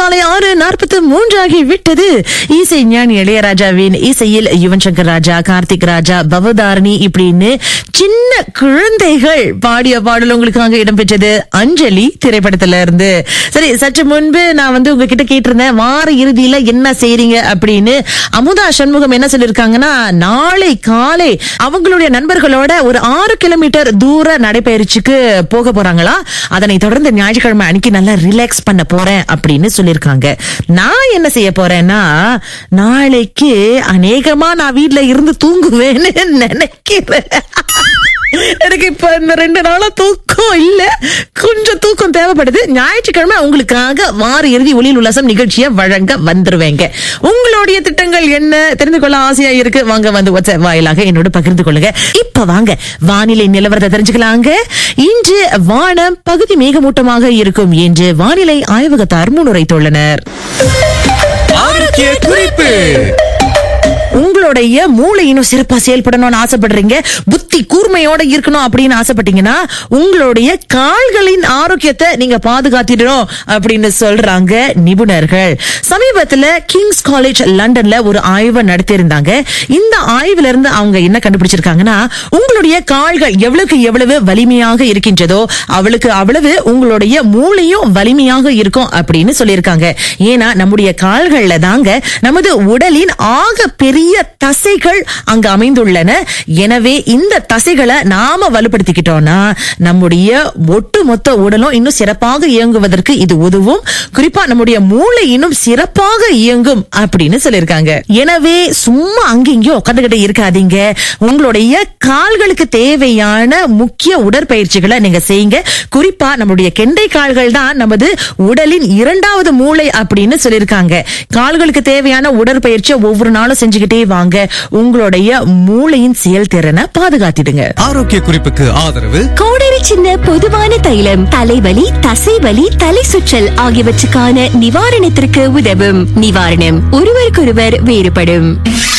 காலை ஆறு நாற்பத்தி மூன்றாகி விட்டது இசை ஞானி இளையராஜாவின் இசையில் யுவன் சங்கர் ராஜா கார்த்திக் ராஜா பவதாரணி இப்படின்னு சின்ன குழந்தைகள் பாடிய பாடல் உங்களுக்காக இடம்பெற்றது அஞ்சலி திரைப்படத்துல இருந்து சரி சற்று முன்பு நான் வந்து உங்ககிட்ட கேட்டிருந்தேன் வார இறுதியில என்ன செய்றீங்க அப்படின்னு அமுதா சண்முகம் என்ன சொல்லிருக்காங்கன்னா நாளை காலை அவங்களுடைய நண்பர்களோட ஒரு ஆறு கிலோமீட்டர் தூர நடைபயிற்சிக்கு போக போறாங்களா அதனை தொடர்ந்து ஞாயிற்றுக்கிழமை அன்னைக்கு நல்லா ரிலாக்ஸ் பண்ண போறேன் அப்படின்னு சொல்லிருக்காங்க நான் என்ன செய்ய போறேன்னா நாளைக்கு அநேகமா நான் வீட்ல இருந்து தூங்குவேன்னு நினைக்கிறேன் எனக்கு இப்ப இந்த ரெண்டு நாளா தூக்கம் இல்ல கொஞ்சம் தூக்கம் தேவைப்படுது ஞாயிற்றுக்கிழமை உங்களுக்காக வார இறுதி ஒளியில் உல்லாசம் நிகழ்ச்சியை வழங்க வந்துருவேங்க உங்களுடைய திட்டங்கள் என்ன தெரிந்து கொள்ள ஆசையா இருக்கு வாங்க வந்து வாட்ஸ்அப் வாயிலாக என்னோட பகிர்ந்து கொள்ளுங்க இப்ப வாங்க வானிலை நிலவரத்தை தெரிஞ்சுக்கலாங்க இன்று வானம் பகுதி மேகமூட்டமாக இருக்கும் என்று வானிலை ஆய்வகத்தார் முன்னுரைத்துள்ளனர் ஆரோக்கிய குறிப்பு உங்களுடைய மூளை இன்னும் சிறப்பா செயல்படணும்னு ஆசைப்படுறீங்க புத்தி கூர்மையோட இருக்கணும் அப்படின்னு ஆசைப்பட்டீங்கன்னா உங்களுடைய கால்களின் ஆரோக்கியத்தை நீங்க பாதுகாத்திடணும் அப்படின்னு சொல்றாங்க நிபுணர்கள் சமீபத்துல கிங்ஸ் காலேஜ் லண்டன்ல ஒரு ஆய்வை நடத்தியிருந்தாங்க இந்த ஆய்வுல இருந்து அவங்க என்ன கண்டுபிடிச்சிருக்காங்கன்னா உங்களுடைய கால்கள் எவ்வளவுக்கு எவ்வளவு வலிமையாக இருக்கின்றதோ அவளுக்கு அவ்வளவு உங்களுடைய மூளையும் வலிமையாக இருக்கும் அப்படின்னு சொல்லியிருக்காங்க ஏன்னா நம்முடைய கால்கள்ல தாங்க நமது உடலின் ஆக பெரிய தசைகள் அங்க அமைந்துள்ளன எனவே இந்த தசைகளை நாம வலுப்படுத்திக்கிட்டோம்னா நம்முடைய ஒட்டுமொத்த உடலும் இன்னும் சிறப்பாக இயங்குவதற்கு இது உதவும் குறிப்பா நம்முடைய மூளை இன்னும் சிறப்பாக இயங்கும் அப்படின்னு சொல்லியிருக்காங்க எனவே சும்மா அங்கெங்கயோ உட்காந்துகிட்டே இருக்காதீங்க உங்களுடைய கால்களுக்கு தேவையான முக்கிய உடற்பயிற்சிகளை நீங்க செய்யுங்க குறிப்பா நம்முடைய கெண்டை கால்கள் தான் நமது உடலின் இரண்டாவது மூளை அப்படின்னு சொல்லியிருக்காங்க கால்களுக்கு தேவையான உடற்பயிற்சியை ஒவ்வொரு நாளும் செஞ்சுக்கிட்டே வாங்க உங்களுடைய மூளையின் செயல்திறனை பாதுகாத்திடுங்க ஆரோக்கிய குறிப்புக்கு ஆதரவு கோடரி சின்ன பொதுவான தைலம் தலைவலி தசைவலி தலை சுற்றல் ஆகியவற்றுக்கான நிவாரணத்திற்கு உதவும் நிவாரணம் ஒருவருக்கொருவர் வேறுபடும்